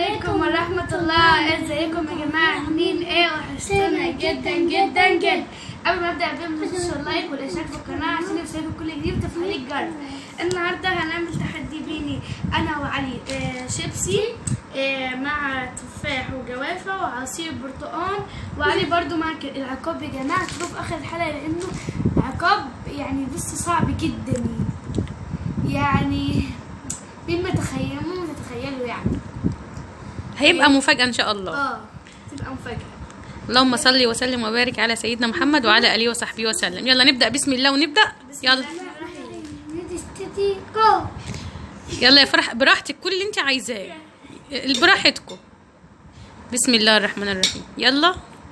عليكم ورحمة الله ازيكم يا جماعة عاملين ايه وحشتونا جدا جدا جدا قبل ما ابدا الفيديو ما تنسوش اللايك والاشتراك في القناة عشان يوصلكم كل جديد وتفعيل الجرس النهاردة هنعمل تحدي بيني انا وعلي آه شيبسي آه مع تفاح وجوافة وعصير برتقال وعلي برضو مع ك- العقاب يا جماعة شوفوا في اخر الحلقة لانه عقاب يعني لسه صعب جدا يعني مين ما تخيل مين ما تتخيلوا يعني هيبقى مفاجأة إن شاء الله اه تبقى مفاجأة اللهم صل وسلم وبارك على سيدنا محمد وعلى آله وصحبه وسلم يلا نبدأ بسم الله ونبدأ يلا جو يلا يا فرح براحتك كل اللي انت عايزاه براحتكم بسم الله الرحمن الرحيم يلا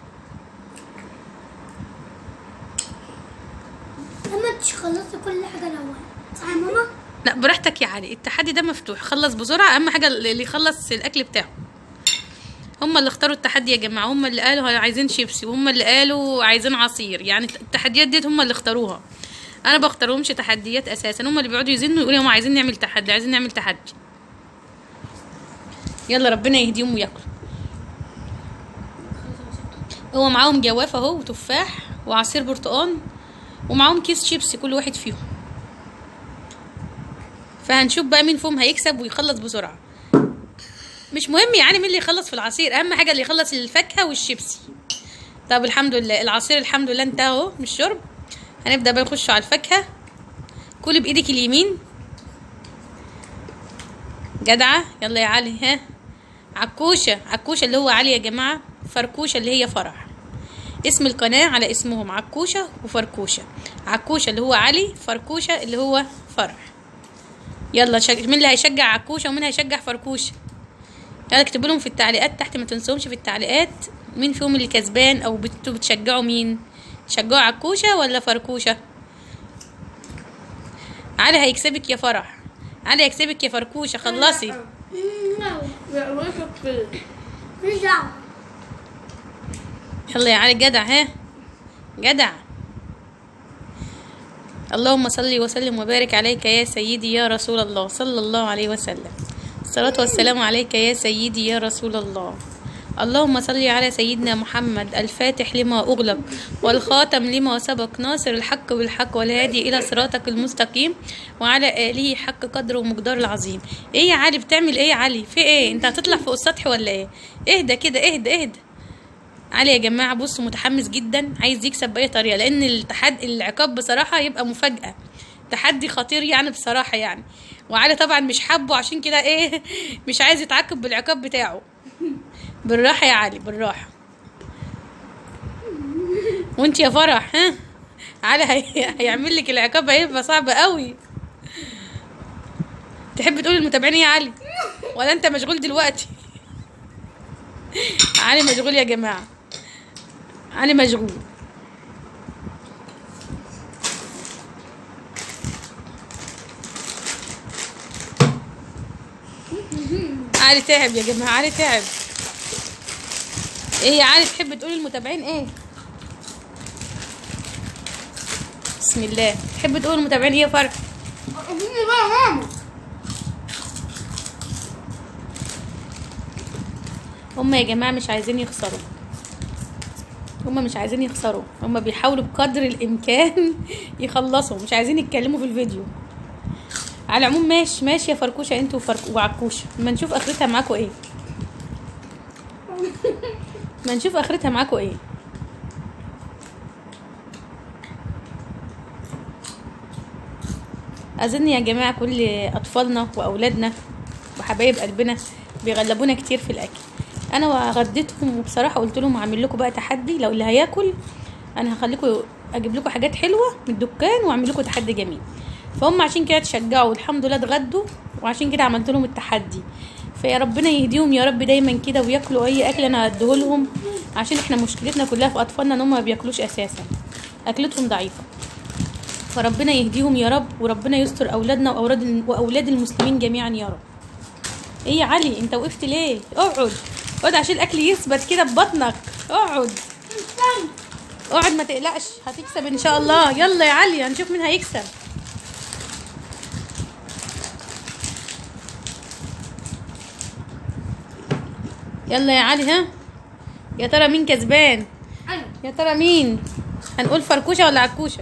لما تخلصي كل حاجة الأول صح يا ماما؟ لا براحتك يا علي التحدي ده مفتوح خلص بسرعة أهم حاجة اللي يخلص الأكل بتاعه هم اللي اختاروا التحدي يا جماعة هم اللي قالوا عايزين شيبسي وهم اللي قالوا عايزين عصير يعني التحديات ديت هم اللي اختاروها أنا بختارهمش تحديات أساسا هم اللي بيقعدوا يزنوا يقولوا هم عايزين نعمل تحدي عايزين نعمل تحدي يلا ربنا يهديهم وياكلوا هو معاهم جوافة اهو وتفاح وعصير برتقال ومعاهم كيس شيبسي كل واحد فيهم فهنشوف بقى مين فيهم هيكسب ويخلص بسرعة مش مهم يعني مين اللي يخلص في العصير اهم حاجة اللي يخلص الفاكهة والشيبسي طب الحمد لله العصير الحمد لله انتهى اهو من الشرب هنبدأ بقى نخش على الفاكهة كلي بايدك اليمين جدعة يلا يا علي ها عكوشة عكوشة اللي هو علي يا جماعة فركوشة اللي هي فرح اسم القناة على اسمهم عكوشة وفركوشة عكوشة اللي هو علي فركوشة اللي هو فرح يلا شج... مين اللي هيشجع عكوشة ومين هيشجع فركوشة يلا اكتبوا لهم في التعليقات تحت ما تنسوهمش في التعليقات مين فيهم اللي كسبان او بت- بتشجعوا مين تشجعوا عكوشة ولا فركوشة علي هيكسبك يا فرح علي هيكسبك يا فركوشة خلصي مش دعوة يلا يا علي جدع ها جدع اللهم صل وسلم وبارك عليك يا سيدي يا رسول الله صلى الله عليه وسلم الصلاة والسلام عليك يا سيدي يا رسول الله اللهم صل على سيدنا محمد الفاتح لما أغلق والخاتم لما سبق ناصر الحق بالحق والهادي إلى صراطك المستقيم وعلى آله حق قدره ومقدار العظيم إيه يا علي بتعمل إيه يا علي في إيه أنت هتطلع فوق السطح ولا إيه اهدى كده اهدى اهدى علي يا جماعة بصوا متحمس جدا عايز يكسب بأي طريقة لأن التحدي العقاب بصراحة يبقى مفاجأة تحدي خطير يعني بصراحة يعني وعلي طبعا مش حابه عشان كده ايه مش عايز يتعاقب بالعقاب بتاعه بالراحة يا علي بالراحة وانت يا فرح ها علي هي... هيعمل لك العقاب هيبقى صعب قوي تحب تقول للمتابعين ايه يا علي ولا انت مشغول دلوقتي علي مشغول يا جماعة علي مشغول علي تعب يا جماعة علي تعب ايه يا علي تحب تقولي للمتابعين ايه بسم الله تحب تقول للمتابعين ايه يا فرح هما يا جماعة مش عايزين يخسروا هما مش عايزين يخسروا هما بيحاولوا بقدر الامكان يخلصوا مش عايزين يتكلموا في الفيديو على العموم ماشي ماشي يا فركوشه انتوا وفرك... وعكوشه ما نشوف اخرتها معاكوا ايه ما نشوف اخرتها معاكوا ايه اظن يا جماعه كل اطفالنا واولادنا وحبايب قلبنا بيغلبونا كتير في الاكل انا غديتهم وبصراحه قلت لهم هعمل لكم بقى تحدي لو اللي هياكل انا هخليكم اجيب لكم حاجات حلوه من الدكان واعمل لكم تحدي جميل فهم عشان كده اتشجعوا والحمد لله اتغدوا وعشان كده عملت لهم التحدي فيا ربنا يهديهم يا رب دايما كده وياكلوا اي اكل انا هديهولهم عشان احنا مشكلتنا كلها في اطفالنا ان هم ما بياكلوش اساسا اكلتهم ضعيفه فربنا يهديهم يا رب وربنا يستر اولادنا واولاد واولاد المسلمين جميعا يا رب ايه يا علي انت وقفت ليه اقعد اقعد عشان الاكل يثبت كده ببطنك اقعد اقعد ما تقلقش هتكسب ان شاء الله يلا يا علي هنشوف مين هيكسب يلا يا علي ها يا ترى مين كسبان انا يا ترى مين هنقول فركوشه ولا عكوشه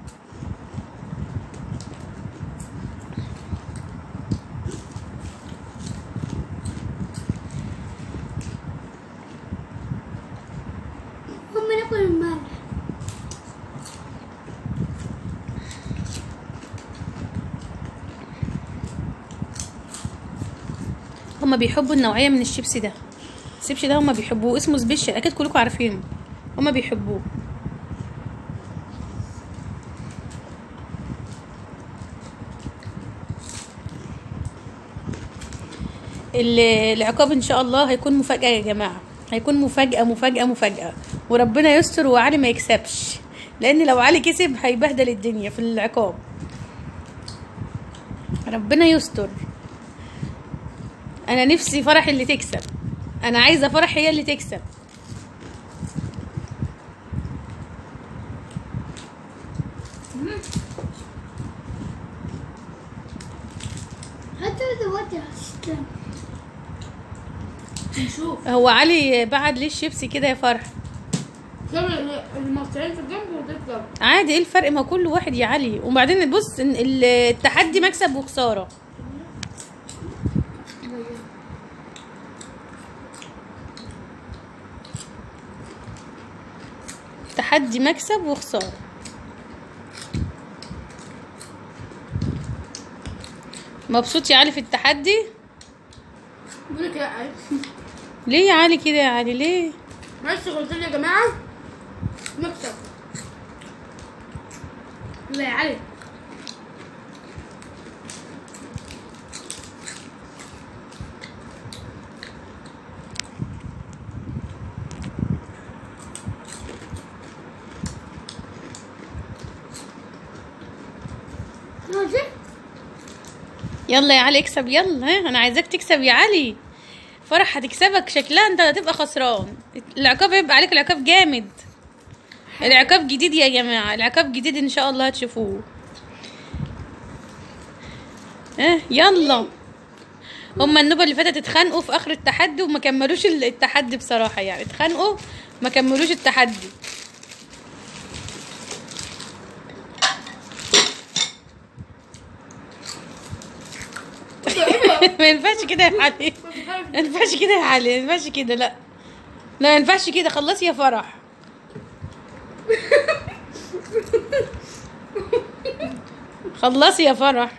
هم ناكل الملح هما بيحبوا النوعيه من الشيبسي ده الشيبسي ده هما بيحبوه اسمه سبيشال اكيد كلكم عارفينه هما بيحبوه ال- العقاب ان شاء الله هيكون مفاجاه يا جماعه هيكون مفاجاه مفاجاه مفاجاه وربنا يستر وعلي ما يكسبش لان لو علي كسب هيبهدل الدنيا في العقاب ربنا يستر انا نفسي فرح اللي تكسب انا عايزه فرح هي اللي تكسب حتى دلوقتي هتسلم نشوف هو علي بعد ليه الشيبسي كده يا فرح شوف المصريين في الجنب وده الجنب عادي ايه الفرق ما كل واحد يا علي وبعدين بص إن ال- التحدي مكسب وخساره تحدي مكسب وخساره مبسوط يا علي في التحدي بقول لك يا ليه يا علي كده يا علي ليه معلش قلت لي يا جماعه مكسب لا يا علي ماشي يلا يا علي اكسب يلا ها انا عايزاك تكسب يا علي فرح هتكسبك شكلها انت هتبقى خسران العقاب هيبقى عليك العقاب جامد العقاب جديد يا جماعة العقاب جديد ان شاء الله هتشوفوه اه يلا هما النوبة اللي فاتت اتخانقوا في اخر التحدي وما كملوش ال- التحدي بصراحة يعني اتخانقوا ما كملوش التحدي ما ينفعش كده يا علي ما ينفعش كده يا علي ما ينفعش كده لا لا ما ينفعش كده خلصي يا فرح خلصي يا فرح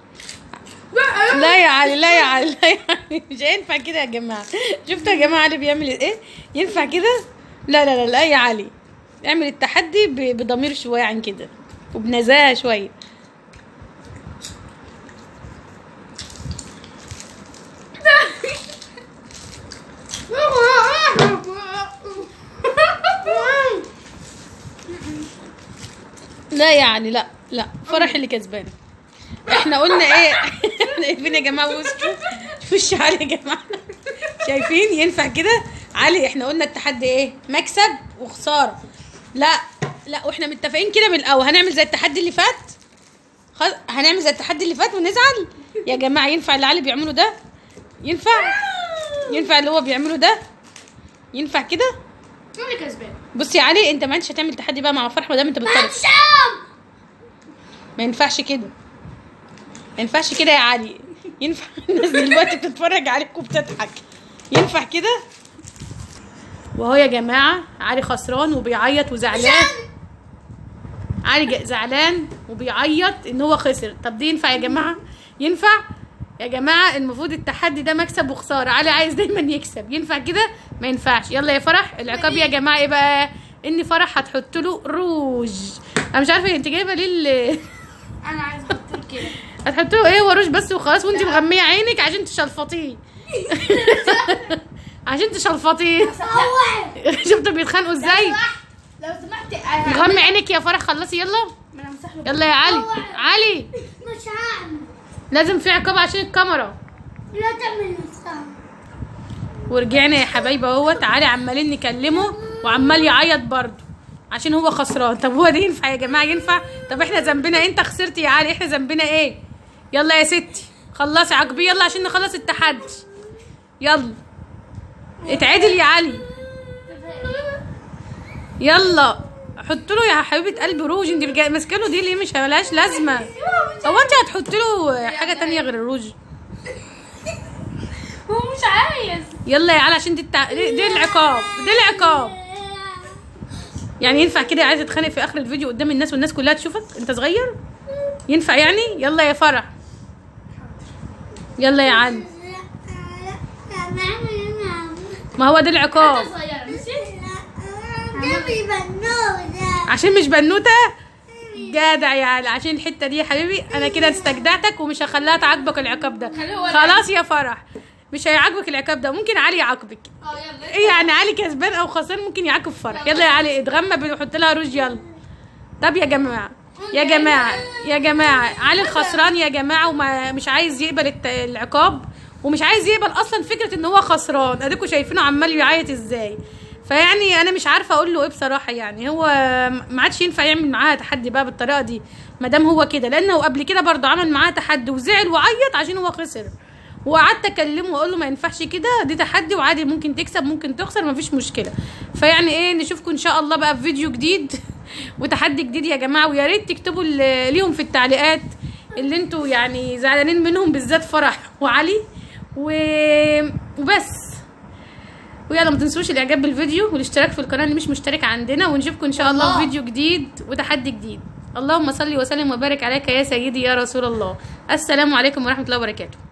لا يا علي لا يا علي لا يا علي مش هينفع كده يا جماعه شفتوا يا جماعه علي بيعمل ايه ينفع كده لا لا لا لا يا علي اعمل التحدي ب- بضمير شويه عن كده وبنزاهه شويه لا يعني لا لا فرح اللي كسبان احنا قلنا ايه شايفين يا جماعه وشه وش علي يا جماعه شايفين ينفع كده علي احنا قلنا التحدي ايه مكسب وخساره لا لا واحنا متفقين كده من الاول هنعمل زي التحدي اللي فات خلاص هنعمل زي التحدي اللي فات ونزعل يا جماعه ينفع اللي علي بيعمله ده ينفع ينفع اللي هو بيعمله ده ينفع كده مين اللي كسبان؟ بصي يا علي انت ما انتش هتعمل تحدي بقى مع فرح ما دام انت بتطرد شام ما ينفعش كده ما ينفعش كده يا علي ينفع الناس دلوقتي بتتفرج عليك وبتضحك ينفع كده وهو يا جماعه علي خسران وبيعيط وزعلان علي جا- زعلان وبيعيط ان هو خسر طب دي ينفع يا جماعه ينفع يا جماعه المفروض التحدي ده مكسب وخساره علي عايز دايما يكسب ينفع كده ما ينفعش يلا يا فرح العقاب يا جماعه ايه بقى ان فرح هتحط له روج انا مش عارفه انت جايبه ليه ال- انا عايز احط له كده هتحط له ايه وروج بس وخلاص وانت مغميه عينك عشان تشلفطيه عشان تشلفطيه شفتوا بيتخانقوا ازاي لو سمحت انا غمي عينك يا فرح خلصي يلا ما انا امسح له يلا يا علي علي مش هعمل لازم في عقاب عشان الكاميرا لا تعمل نفسها ورجعنا يا حبايبي اهوت علي عمالين نكلمه وعمال يعيط برضه عشان هو خسران طب هو ده ينفع يا جماعه ينفع طب احنا ذنبنا انت خسرت يا علي احنا ذنبنا ايه يلا يا ستي خلصي عقبي يلا عشان نخلص التحدي يلا اتعدل يا علي يلا حط له يا حبيبه قلب روج انت بجا- ماسكه له دي ليه مش ملهاش لازمه هو انت هتحط له حاجه تانية غير الروج هو مش عايز يلا يا علي عشان دي التع... دي دي العقاب دي العقاب يعني ينفع كده عايز تتخانق في اخر الفيديو قدام الناس والناس كلها تشوفك انت صغير ينفع يعني يلا يا فرح يلا يا علي ما هو ده العقاب انت صغيره ماشي عشان مش بنوته جدع يا علي عشان الحته دي يا حبيبي انا كده استجدعتك ومش هخليها تعاقبك العقاب ده خليه هو اللي خلاص يا فرح مش هيعاقبك العقاب ده ممكن علي يعاقبك اه يلا ايه يعني علي كسبان او خسران ممكن يعاقب فرح يلا يا علي اتغمى وحط لها روج يلا طب يا جماعه يا جماعه يا جماعه علي الخسران يا جماعه وما مش عايز يقبل الت- العقاب ومش عايز يقبل اصلا فكره ان هو خسران اديكوا شايفينه عمال يعيط ازاي فيعني انا مش عارفه اقول له ايه بصراحه يعني هو ما عادش ينفع يعمل معاها تحدي بقى بالطريقه دي ما دام هو كده لانه قبل كده برضه عمل معاها تحدي وزعل وعيط عشان هو خسر وقعدت اكلمه واقول له ما ينفعش كده دي تحدي وعادي ممكن تكسب ممكن تخسر مفيش مشكله فيعني ايه نشوفكم ان شاء الله بقى في فيديو جديد وتحدي جديد يا جماعه ويا ريت تكتبوا ال- ليهم في التعليقات اللي انتوا يعني زعلانين منهم بالذات فرح وعلي و... وبس ويلا ما تنسوش الاعجاب بالفيديو والاشتراك في القناه اللي مش مشترك عندنا ونشوفكم ان شاء الله في الله. فيديو جديد وتحدي جديد اللهم صل وسلم وبارك عليك يا سيدي يا رسول الله السلام عليكم ورحمه الله وبركاته